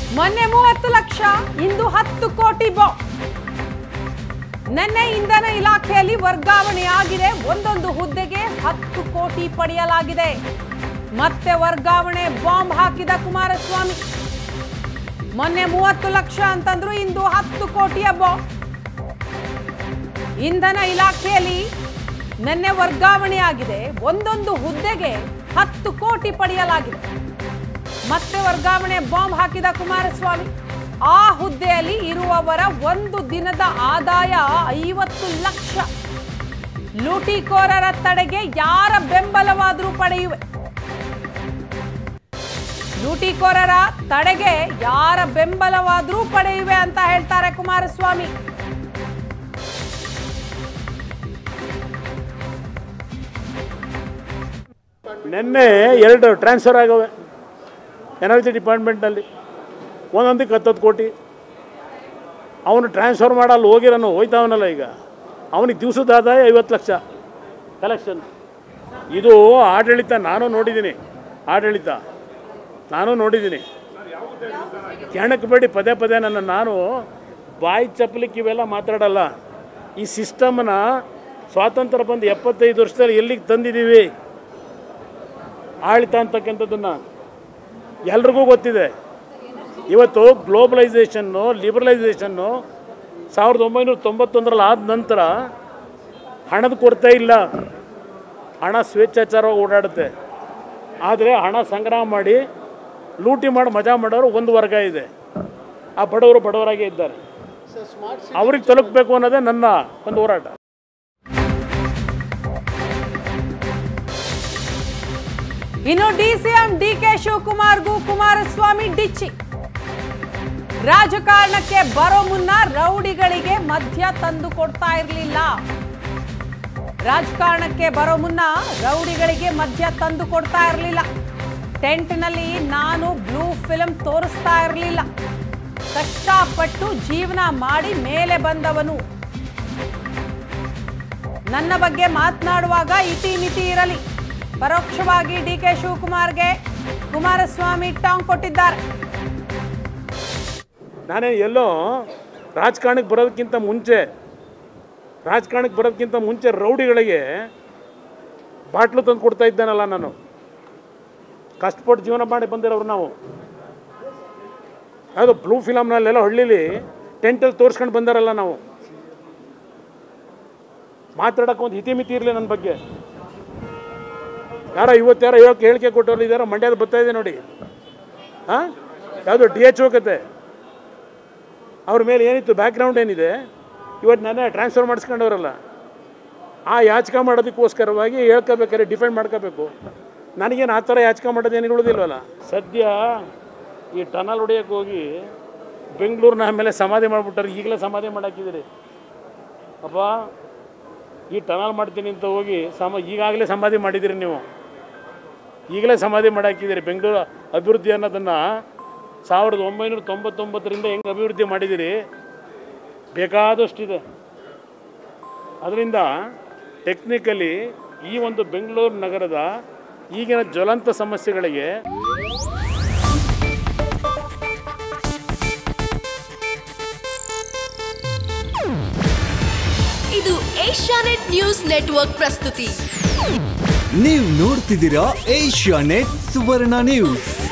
ಮೊನ್ನೆ ಮೂವತ್ತು ಲಕ್ಷ ಇಂದು ಹತ್ತು ಕೋಟಿ ಬೊ ನಿನ್ನೆ ಇಂಧನ ಇಲಾಖೆಯಲ್ಲಿ ವರ್ಗಾವಣೆಯಾಗಿದೆ ಒಂದೊಂದು ಹುದ್ದೆಗೆ ಹತ್ತು ಕೋಟಿ ಪಡೆಯಲಾಗಿದೆ ಮತ್ತೆ ವರ್ಗಾವಣೆ ಬಾಂಬ್ ಹಾಕಿದ ಕುಮಾರಸ್ವಾಮಿ ಮೊನ್ನೆ ಮೂವತ್ತು ಲಕ್ಷ ಅಂತಂದ್ರು ಇಂದು ಹತ್ತು ಕೋಟಿಯ ಬೊ ಇಂಧನ ಇಲಾಖೆಯಲ್ಲಿ ನಿನ್ನೆ ವರ್ಗಾವಣೆಯಾಗಿದೆ ಒಂದೊಂದು ಹುದ್ದೆಗೆ ಹತ್ತು ಕೋಟಿ ಪಡೆಯಲಾಗಿದೆ ಮತ್ತೆ ವರ್ಗಾವಣೆ ಬಾಂಬ್ ಹಾಕಿದ ಕುಮಾರಸ್ವಾಮಿ ಆ ಹುದ್ದೆಯಲ್ಲಿ ಇರುವವರ ಒಂದು ದಿನದ ಆದಾಯ ಐವತ್ತು ಲಕ್ಷ ಲೂಟಿಕೋರರ ತಡೆಗೆ ಯಾರ ಬೆಂಬಲವಾದರೂ ಪಡೆಯುವೆ ಲೂಟಿಕೋರರ ತಡೆಗೆ ಯಾರ ಬೆಂಬಲವಾದರೂ ಪಡೆಯುವೆ ಅಂತ ಹೇಳ್ತಾರೆ ಕುಮಾರಸ್ವಾಮಿ ನಿನ್ನೆ ಎರಡು ಟ್ರಾನ್ಸ್ಫರ್ ಆಗವೆ ಎನರ್ಜಿ ಡಿಪಾರ್ಟ್ಮೆಂಟ್ನಲ್ಲಿ ಒಂದೊಂದಕ್ಕೆ ಹತ್ತತ್ತು ಕೋಟಿ ಅವನು ಟ್ರಾನ್ಸ್ಫರ್ ಮಾಡಲ್ಲ ಹೋಗಿರೋನು ಹೋಯ್ತಾವನಲ್ಲ ಈಗ ಅವನಿಗೆ ದಿವಸದ ಆದಾಯ ಐವತ್ತು ಲಕ್ಷ ಕಲೆಕ್ಷನ್ ಇದು ಆಡಳಿತ ನಾನು ನೋಡಿದ್ದೀನಿ ಆಡಳಿತ ನಾನು ನೋಡಿದ್ದೀನಿ ಕೆಣಕ್ಕೆ ಬೇಡಿ ಪದೇ ಪದೇ ನನ್ನ ನಾನು ಬಾಯಿ ಚಪ್ಪಲಿಕ್ಕೆ ಇವೆಲ್ಲ ಮಾತಾಡಲ್ಲ ಈ ಸಿಸ್ಟಮ್ನ ಸ್ವಾತಂತ್ರ್ಯ ಬಂದು ಎಪ್ಪತ್ತೈದು ವರ್ಷದಲ್ಲಿ ಎಲ್ಲಿಗೆ ತಂದಿದ್ದೀವಿ ಆಳಿತ ಅಂತಕ್ಕಂಥದ್ದನ್ನು ಎಲ್ರಿಗೂ ಗೊತ್ತಿದೆ ಇವತ್ತು ಗ್ಲೋಬಲೈಸೇಷನ್ನು ಲಿಬರಲೈಸೇಷನ್ನು ಸಾವಿರದ ಒಂಬೈನೂರ ತೊಂಬತ್ತೊಂದರಲ್ಲಿ ಆದ ನಂತರ ಹಣದ ಕೊರತೆ ಇಲ್ಲ ಹಣ ಸ್ವೇಚ್ಛಾಚಾರವಾಗಿ ಓಡಾಡುತ್ತೆ ಆದರೆ ಹಣ ಸಂಗ್ರಹ ಮಾಡಿ ಲೂಟಿ ಮಾಡಿ ಮಜಾ ಮಾಡೋರು ಒಂದು ವರ್ಗ ಇದೆ ಆ ಬಡವರು ಬಡವರಾಗೇ ಇದ್ದಾರೆ ಅವ್ರಿಗೆ ತಲುಪಬೇಕು ಅನ್ನೋದೇ ನನ್ನ ಒಂದು ಹೋರಾಟ ಇನ್ನು ಡಿಸಿಎಂ ಡಿಕೆ ಶಿವಕುಮಾರ್ಗೂ ಕುಮಾರಸ್ವಾಮಿ ಡಿಚ್ಚಿ ರಾಜಕಾರಣಕ್ಕೆ ಬರೋ ಮುನ್ನ ರೌಡಿಗಳಿಗೆ ಮದ್ಯ ತಂದು ಕೊಡ್ತಾ ಇರಲಿಲ್ಲ ರಾಜಕಾರಣಕ್ಕೆ ಬರೋ ಮುನ್ನ ರೌಡಿಗಳಿಗೆ ಮದ್ಯ ತಂದು ಕೊಡ್ತಾ ಇರಲಿಲ್ಲ ಟೆಂಟ್ನಲ್ಲಿ ನಾನು ಬ್ಲೂ ಫಿಲ್ಮ್ ತೋರಿಸ್ತಾ ಇರಲಿಲ್ಲ ಕಷ್ಟಪಟ್ಟು ಜೀವನ ಮಾಡಿ ಮೇಲೆ ಬಂದವನು ನನ್ನ ಬಗ್ಗೆ ಮಾತನಾಡುವಾಗ ಇತಿ ಮಿತಿ ಇರಲಿ ಪರೋಕ್ಷವಾಗಿ ಡಿ ಕೆ ಶಿವಕುಮಾರ್ಗೆ ಕುಮಾರಸ್ವಾಮಿ ಟಾಂಗ್ ಕೊಟ್ಟಿದ್ದಾರೆ ನಾನೇ ಎಲ್ಲೋ ರಾಜಕಾರಣಕ್ಕೆ ಬರೋದಕ್ಕಿಂತ ಮುಂಚೆ ರಾಜಕಾರಣಕ್ಕೆ ಬರೋದಕ್ಕಿಂತ ಮುಂಚೆ ರೌಡಿಗಳಿಗೆ ಬಾಟ್ಲು ತಂದು ಕೊಡ್ತಾ ಇದ್ದಾನಲ್ಲ ನಾನು ಕಷ್ಟಪಟ್ಟು ಜೀವನ ಮಾಡಿ ಬಂದಿರೋರು ನಾವು ಯಾವುದೋ ಬ್ಲೂ ಫಿಲಮ್ನಲ್ಲೆಲ್ಲ ಹಳ್ಳಿಲಿ ಟೆಂಟಲ್ಲಿ ತೋರಿಸ್ಕೊಂಡು ಬಂದಾರಲ್ಲ ನಾವು ಮಾತಾಡೋಕೆ ಒಂದು ಹಿತಿಮಿತಿ ಇರಲಿ ನನ್ನ ಬಗ್ಗೆ ಯಾರೋ ಇವತ್ತು ಯಾರೋ ಹೇಳಕ್ಕೆ ಹೇಳಿಕೆ ಕೊಟ್ಟವ್ರು ಇದ್ದಾರೋ ಮಂಡ್ಯದ ಬರ್ತಾ ಇದೆ ನೋಡಿ ಹಾಂ ಯಾವುದು ಡಿ ಎಚ್ ಓ ಕತೆ ಅವ್ರ ಮೇಲೆ ಏನಿತ್ತು ಬ್ಯಾಕ್ಗ್ರೌಂಡ್ ಏನಿದೆ ಇವತ್ತು ನಾನೇ ಟ್ರಾನ್ಸ್ಫರ್ ಮಾಡಿಸ್ಕೊಂಡವ್ರಲ್ಲ ಆ ಯಾಚಕ ಮಾಡೋದಕ್ಕೋಸ್ಕರವಾಗಿ ಹೇಳ್ಕೋಬೇಕಾದ್ರೆ ಡಿಫೆಂಡ್ ಮಾಡ್ಕೋಬೇಕು ನನಗೇನು ಆ ಥರ ಯಾಚಕ ಮಾಡೋದೇನು ಉಳಿದಿಲ್ವಲ್ಲ ಸದ್ಯ ಈ ಟನಲ್ ಹೊಡಿಯೋಕ್ಕೆ ಹೋಗಿ ಬೆಂಗಳೂರಿನ ಆಮೇಲೆ ಸಮಾಧಿ ಮಾಡಿಬಿಟ್ಟಾರೆ ಈಗಲೇ ಸಮಾಧಿ ಮಾಡಾಕಿದ್ದೀರಿ ಅಪ್ಪ ಈ ಟನಲ್ ಮಾಡ್ತೀನಿ ಅಂತ ಹೋಗಿ ಸಮ ಈಗಾಗಲೇ ಸಮಾಧಿ ಮಾಡಿದ್ದೀರಿ ನೀವು ಈಗಲೇ ಸಮಾಧಿ ಮಾಡಾಕಿದ್ದೀರಿ ಬೆಂಗಳೂರು ಅಭಿವೃದ್ಧಿ ಅನ್ನೋದನ್ನು ಸಾವಿರದ ಒಂಬೈನೂರ ತೊಂಬತ್ತೊಂಬತ್ತರಿಂದ ಹೆಂಗೆ ಅಭಿವೃದ್ಧಿ ಮಾಡಿದ್ದೀರಿ ಬೇಕಾದಷ್ಟಿದೆ ಅದರಿಂದ ಟೆಕ್ನಿಕಲಿ ಈ ಒಂದು ಬೆಂಗಳೂರು ನಗರದ ಈಗಿನ ಜ್ವಲಂತ ಸಮಸ್ಯೆಗಳಿಗೆ ಇದು ಏಷ್ಯಾನೆಟ್ ನ್ಯೂಸ್ ನೆಟ್ವರ್ಕ್ ಪ್ರಸ್ತುತಿ ನೀವು ನೋಡ್ತಿದ್ದೀರಾ ಏಷ್ಯಾ ನೆಟ್ ಸುವರ್ಣ ನ್ಯೂಸ್